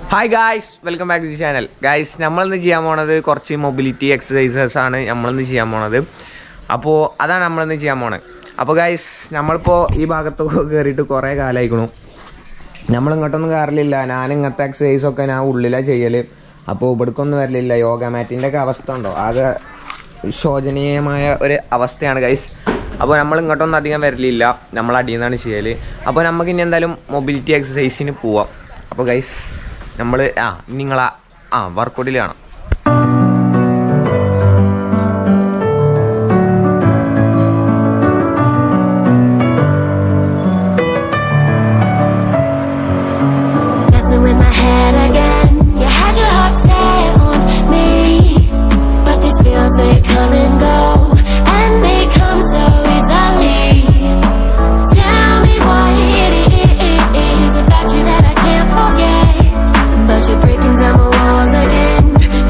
Hi guys welcome back to channel guys നമ്മളിന്ന് ചെയ്യാൻ പോണത് കുറച്ച് മൊബിലിറ്റി എക്സസൈസസ് ആണ് നമ്മളിന്ന് ചെയ്യാൻ പോണത് അപ്പോൾ അതാണ് നമ്മളിന്ന് ചെയ്യാൻ പോണത് അപ്പോൾ ഗായ്സ് നമ്മളിപ്പോൾ ഈ ഭാഗത്തൊക്കെ കയറിയിട്ട് കുറേ കാലമായിക്കണു നമ്മൾ ഇങ്ങോട്ടൊന്നും കയറലില്ല ഞാൻ ഇങ്ങനത്തെ എക്സസൈസ് ഒക്കെ ഞാൻ ഉള്ളിലാണ് ചെയ്യൽ അപ്പോൾ ഇവിടേക്കൊന്നും വരലില്ല യോഗ മാറ്റിൻ്റെ ഒക്കെ അവസ്ഥ ഉണ്ടോ ആകെ ശോചനീയമായ ഒരു അവസ്ഥയാണ് ഗൈസ് അപ്പോൾ നമ്മൾ ഇങ്ങോട്ടൊന്നും അധികം വരലില്ല നമ്മൾ അടിയിൽ നിന്നാണ് ചെയ്യൽ അപ്പോൾ നമുക്ക് ഇനി എന്തായാലും മൊബിലിറ്റി എക്സസൈസിന് പോവാം അപ്പോൾ ഗൈസ് നമ്മൾ ആ നിങ്ങളാ ആ വർക്കൗട്ടിൽ കാണാം Messing with my head again. You had your heart set on me, but these feels they come and go, and they come so easily. Tell me what it is about you that I can't forget, but you're breaking down my walls again.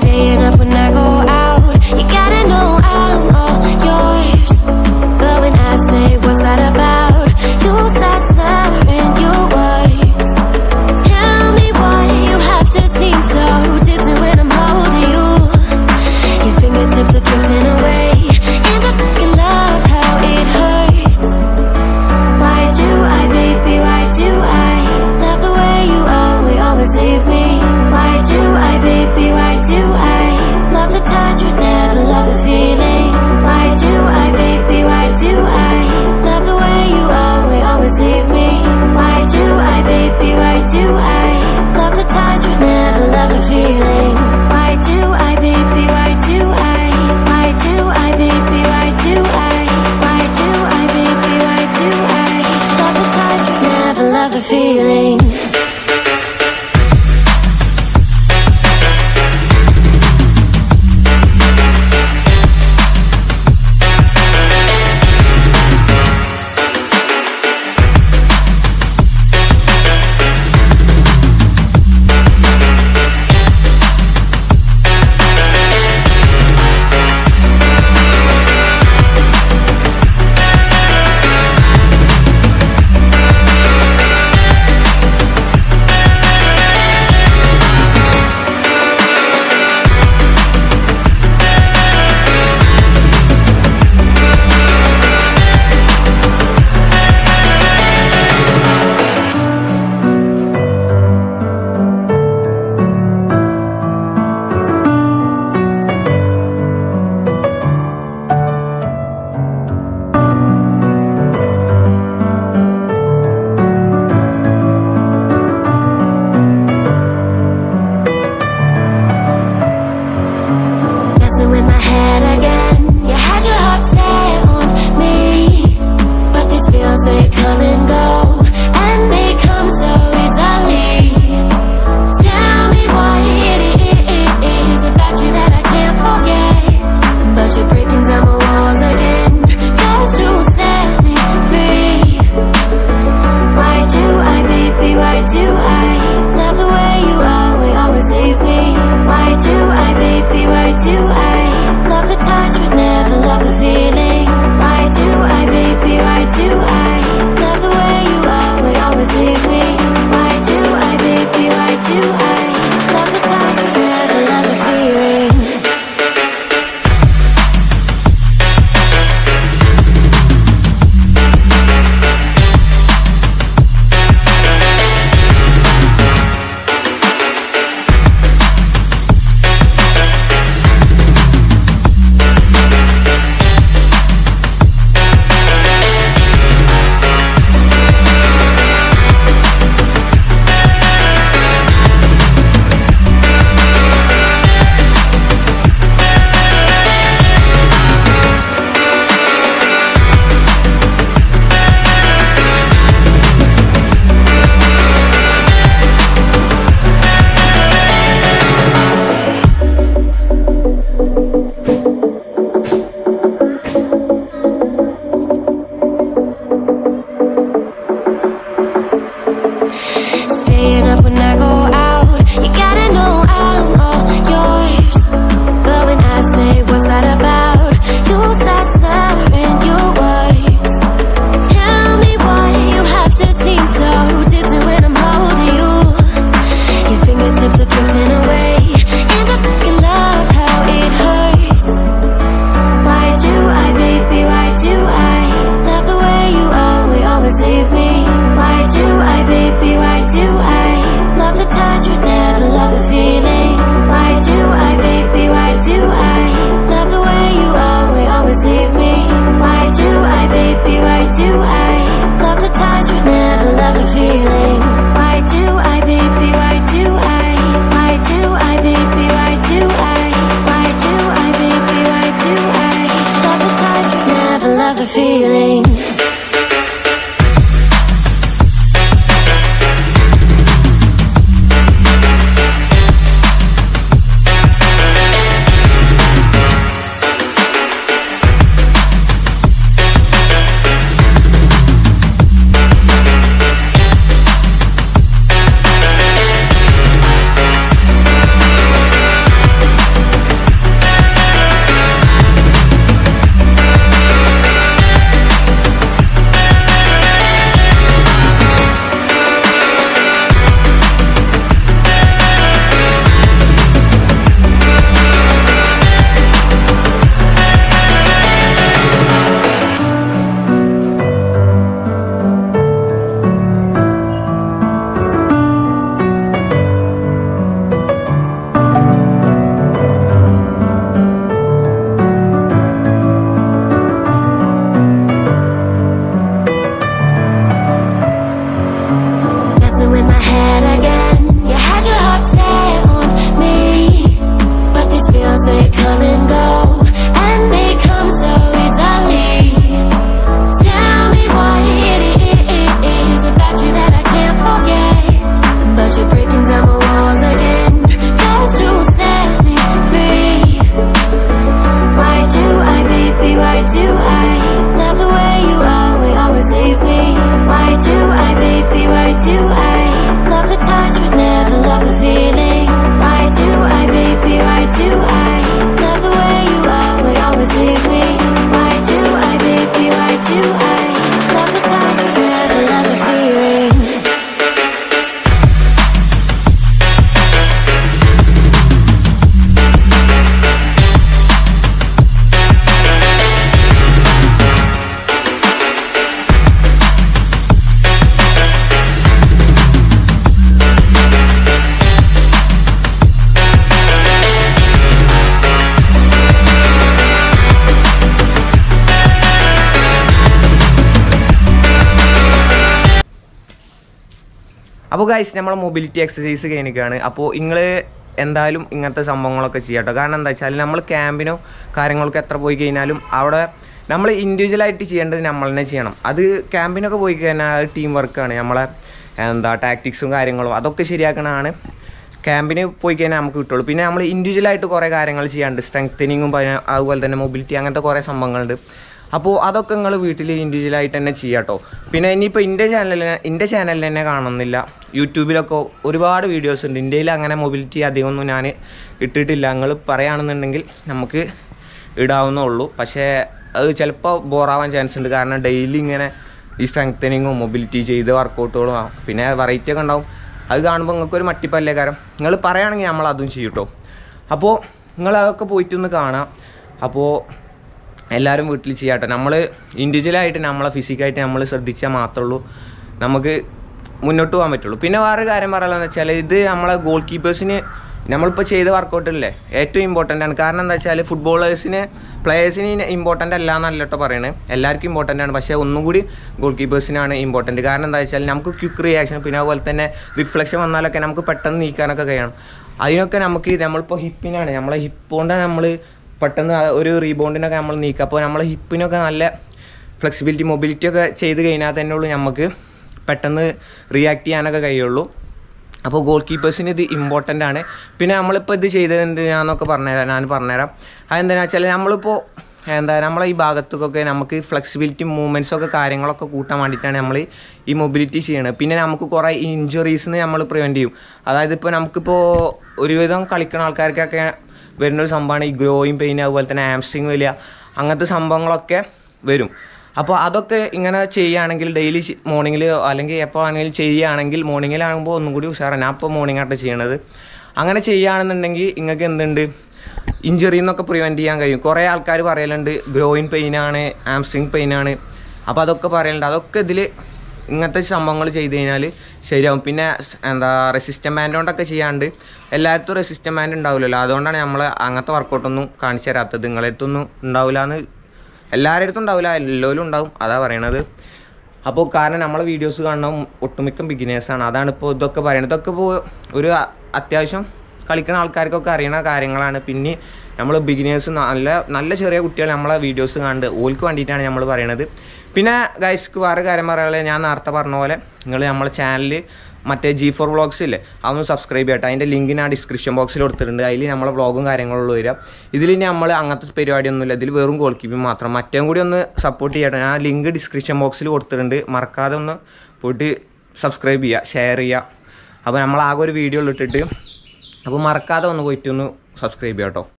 അപ്പോൾ guys നമ്മൾ mobility exercise കഴിഞ്ഞിരിക്കുകയാണ് അപ്പോൾ നിങ്ങൾ എന്തായാലും ഇങ്ങനത്തെ സംഭവങ്ങളൊക്കെ ചെയ്യാം കേട്ടോ കാരണം എന്താ വെച്ചാൽ നമ്മൾ ക്യാമ്പിനോ കാര്യങ്ങളൊക്കെ എത്ര പോയി കഴിഞ്ഞാലും അവിടെ നമ്മൾ ഇൻഡിവിജ്വലായിട്ട് ചെയ്യേണ്ടത് നമ്മൾ തന്നെ ചെയ്യണം അത് ക്യാമ്പിനൊക്കെ പോയി കഴിഞ്ഞാൽ അത് ടീം വർക്കാണ് നമ്മളെ എന്താ ടാക്ടിക്സും കാര്യങ്ങളും അതൊക്കെ ശരിയാക്കണതാണ് ക്യാമ്പിന് പോയി കഴിഞ്ഞാൽ നമുക്ക് കിട്ടുള്ളൂ പിന്നെ നമ്മൾ ഇൻഡിവിജ്വലായിട്ട് കുറേ കാര്യങ്ങൾ ചെയ്യാനുണ്ട് സ്ട്രെങ്തനിങ്ങും അതുപോലെ തന്നെ മൊബിലിറ്റി അങ്ങനത്തെ കുറേ സംഭവങ്ങളുണ്ട് അപ്പോൾ അതൊക്കെ നിങ്ങൾ വീട്ടിൽ ഇൻഡിവിജ്വലായിട്ട് തന്നെ ചെയ്യാം കേട്ടോ പിന്നെ ഇനിയിപ്പോൾ എൻ്റെ ചാനലിൽ എൻ്റെ ചാനലിൽ തന്നെ കാണുന്നില്ല യൂട്യൂബിലൊക്കെ ഒരുപാട് വീഡിയോസ് ഉണ്ട് ഇന്ത്യയിൽ അങ്ങനെ മൊബിലിറ്റി അധികമൊന്നും ഞാൻ ഇട്ടിട്ടില്ല നിങ്ങൾ പറയുകയാണെന്നുണ്ടെങ്കിൽ നമുക്ക് ഇടാവുന്നേ ഉള്ളൂ പക്ഷേ അത് ചിലപ്പോൾ ബോറാവാൻ ചാൻസ് ഉണ്ട് കാരണം ഡെയിലി ഇങ്ങനെ ഈ സ്ട്രെങ്തനിങ്ങും മൊബിലിറ്റി ചെയ്ത് വർക്കൗട്ടുകളും ആവും പിന്നെ വെറൈറ്റി ഒക്കെ ഉണ്ടാവും അത് കാണുമ്പോൾ നിങ്ങൾക്ക് ഒരു മട്ടിപ്പല്ലേ കാരണം നിങ്ങൾ പറയുകയാണെങ്കിൽ നമ്മൾ അതും ചെയ്യും കേട്ടോ അപ്പോൾ നിങ്ങൾ അതൊക്കെ പോയിട്ടൊന്ന് കാണാം അപ്പോൾ എല്ലാവരും വീട്ടിൽ ചെയ്യാട്ടോ നമ്മൾ ഇൻഡിവിജ്വലായിട്ട് നമ്മളെ ഫിസിക്കായിട്ട് നമ്മൾ ശ്രദ്ധിച്ചാൽ മാത്രമേ ഉള്ളൂ നമുക്ക് മുന്നോട്ട് പോകാൻ പറ്റുള്ളൂ പിന്നെ വേറൊരു കാര്യം പറയാനുള്ളത് വെച്ചാൽ ഇത് നമ്മളെ ഗോൾ കീപ്പേഴ്സിന് നമ്മളിപ്പോൾ ചെയ്ത വർക്കൗട്ടില്ലേ ഏറ്റവും ഇമ്പോർട്ടൻ്റ് ആണ് കാരണം എന്താ വെച്ചാൽ ഫുട്ബോളേഴ്സിന് പ്ലേയേഴ്സിന് ഇമ്പോർട്ടൻ്റ് അല്ല എന്നല്ല കേട്ടോ പറയുന്നത് എല്ലാവർക്കും ഇമ്പോർട്ടൻ്റ് ആണ് പക്ഷേ ഒന്നും കൂടി ഗോൾ കീപ്പേഴ്സിനാണ് ഇമ്പോർട്ടൻറ്റ് കാരണം എന്താ വെച്ചാൽ നമുക്ക് ക്വിക്ക് റിയാക്ഷൻ പിന്നെ അതുപോലെ തന്നെ റിഫ്ലക്ഷൻ വന്നാലൊക്കെ നമുക്ക് പെട്ടെന്ന് നീക്കാനൊക്കെ കഴിയണം അതിനൊക്കെ നമുക്ക് നമ്മളിപ്പോൾ ഹിപ്പിനാണ് നമ്മളെ ഹിപ്പ് കൊണ്ടാണ് നമ്മൾ പെട്ടെന്ന് ആ ഒരു റീബൗണ്ടിനൊക്കെ നമ്മൾ നീക്കുക അപ്പോൾ നമ്മളെ ഹിപ്പിനൊക്കെ നല്ല ഫ്ലെക്സിബിലിറ്റി മൊബിലിറ്റി ഒക്കെ ചെയ്ത് കഴിഞ്ഞാൽ തന്നെ ഉള്ളൂ നമുക്ക് പെട്ടെന്ന് റിയാക്ട് ചെയ്യാനൊക്കെ കഴിയുള്ളൂ അപ്പോൾ ഗോൾ കീപ്പേഴ്സിന് ഇത് ഇമ്പോർട്ടൻ്റ് ആണ് പിന്നെ നമ്മളിപ്പോൾ ഇത് ചെയ്തത് എന്തിനാന്നൊക്കെ പറഞ്ഞുതരാം ഞാൻ പറഞ്ഞുതരാം അതെന്താണെന്ന് വെച്ചാൽ നമ്മളിപ്പോൾ എന്താ നമ്മളെ ഈ ഭാഗത്തൊക്കെ നമുക്ക് ഫ്ലെക്സിബിലിറ്റി മൂവ്മെൻറ്റ്സ് ഒക്കെ കാര്യങ്ങളൊക്കെ കൂട്ടാൻ വേണ്ടിയിട്ടാണ് നമ്മൾ ഈ മൊബിലിറ്റി ചെയ്യണത് പിന്നെ നമുക്ക് കുറേ ഇഞ്ചുറീസിന് നമ്മൾ പ്രിവെൻറ്റ് ചെയ്യും അതായത് ഇപ്പോൾ നമുക്കിപ്പോൾ ഒരുവിധം കളിക്കുന്ന ആൾക്കാർക്കൊക്കെ വരുന്നൊരു സംഭവമാണ് ഈ ഗ്രോയിങ് പെയിൻ അതുപോലെ തന്നെ ആംസ്ട്രിങ് വലിയ അങ്ങനത്തെ സംഭവങ്ങളൊക്കെ വരും അപ്പോൾ അതൊക്കെ ഇങ്ങനെ ചെയ്യുകയാണെങ്കിൽ ഡെയിലി മോർണിംഗിൽ അല്ലെങ്കിൽ എപ്പോൾ ആണെങ്കിലും ചെയ്യുകയാണെങ്കിൽ മോർണിംഗിലാകുമ്പോൾ ഒന്നും കൂടി ഉഷാറാണ് ഞാൻ ഇപ്പോൾ മോർണിംഗ് ആയിട്ട് ചെയ്യണത് അങ്ങനെ ചെയ്യുകയാണെന്നുണ്ടെങ്കിൽ നിങ്ങൾക്ക് എന്തുണ്ട് ഇഞ്ചുറി എന്നൊക്കെ പ്രിവെൻറ്റ് ചെയ്യാൻ കഴിയും കുറേ ആൾക്കാർ പറയലുണ്ട് ഗ്രോയിൻ പെയിനാണ് ആംസ്ട്രിങ് പെയിനാണ് അപ്പോൾ അതൊക്കെ പറയലുണ്ട് അതൊക്കെ ഇതിൽ ഇങ്ങനത്തെ സംഭവങ്ങൾ ചെയ്ത് കഴിഞ്ഞാൽ ശരിയാവും പിന്നെ എന്താ റെസിസ്റ്റൻ ബാൻഡ് കൊണ്ടൊക്കെ ചെയ്യാണ്ട് എല്ലായിടത്തും റെസിസ്റ്റൻ ബാൻഡ് ഉണ്ടാവില്ലല്ലോ അതുകൊണ്ടാണ് നമ്മൾ അങ്ങനത്തെ വർക്കൗട്ടൊന്നും കാണിച്ചു തരാത്തത് നിങ്ങളുടെ അടുത്തൊന്നും ഉണ്ടാവില്ല എന്ന് എല്ലാവരുടെ അടുത്തും ഉണ്ടാവില്ല എല്ലാവരും ഉണ്ടാവും അതാ പറയണത് അപ്പോൾ കാരണം നമ്മളെ വീഡിയോസ് കാണുന്ന ഒട്ടുമിക്ക ബിഗിനേഴ്സാണ് അതാണ് ഇപ്പോൾ ഇതൊക്കെ പറയുന്നത് ഇതൊക്കെ ഇപ്പോൾ ഒരു അ- അത്യാവശ്യം കളിക്കുന്ന ആൾക്കാർക്കൊക്കെ അറിയണ കാര്യങ്ങളാണ് പിന്നെ നമ്മൾ ബിഗിനേഴ്സ് നല്ല നല്ല ചെറിയ കുട്ടികൾ നമ്മളെ വീഡിയോസ് കണ്ട് ഓൾക്ക് വേണ്ടിയിട്ടാണ് നമ്മൾ പറയണത് പിന്നെ ഗൈസ്ക്ക് വേറെ കാര്യം പറയാനുള്ളത് ഞാൻ നേരത്തെ പറഞ്ഞ പോലെ നിങ്ങൾ നമ്മളെ ചാനൽ മറ്റേ ജി ഫോർ വ്ളോഗ്സ് ഇല്ലേ അതൊന്ന് സബ്സ്ക്രൈബ് ചെയ്യട്ടെ അതിൻ്റെ ലിങ്ക് ഞാൻ ഡിസ്ക്രിപ്ഷൻ ബോക്സിൽ കൊടുത്തിട്ടുണ്ട് അതിൽ നമ്മളെ വ്ളോഗും കാര്യങ്ങളുള്ളൂ വരിക ഇതിൽ ഇനി നമ്മൾ അങ്ങനത്തെ പരിപാടിയൊന്നുമില്ല ഇതിൽ വെറും ഗോൾ കീപ്പിംഗ് മാത്രം മറ്റേം കൂടി ഒന്ന് സപ്പോർട്ട് ചെയ്യട്ടെ ഞാൻ ലിങ്ക് ഡിസ്ക്രിപ്ഷൻ ബോക്സിൽ കൊടുത്തിട്ടുണ്ട് മറക്കാതെ ഒന്ന് പോയിട്ട് സബ്സ്ക്രൈബ് ചെയ്യുക ഷെയർ ചെയ്യുക അപ്പോൾ നമ്മൾ ആകെ ഒരു വീഡിയോ ഇട്ടിട്ട് അപ്പോൾ മറക്കാതെ ഒന്ന് പോയിട്ട് ഒന്ന് സബ്സ്ക്രൈബ് ചെയ്യാം കേട്ടോ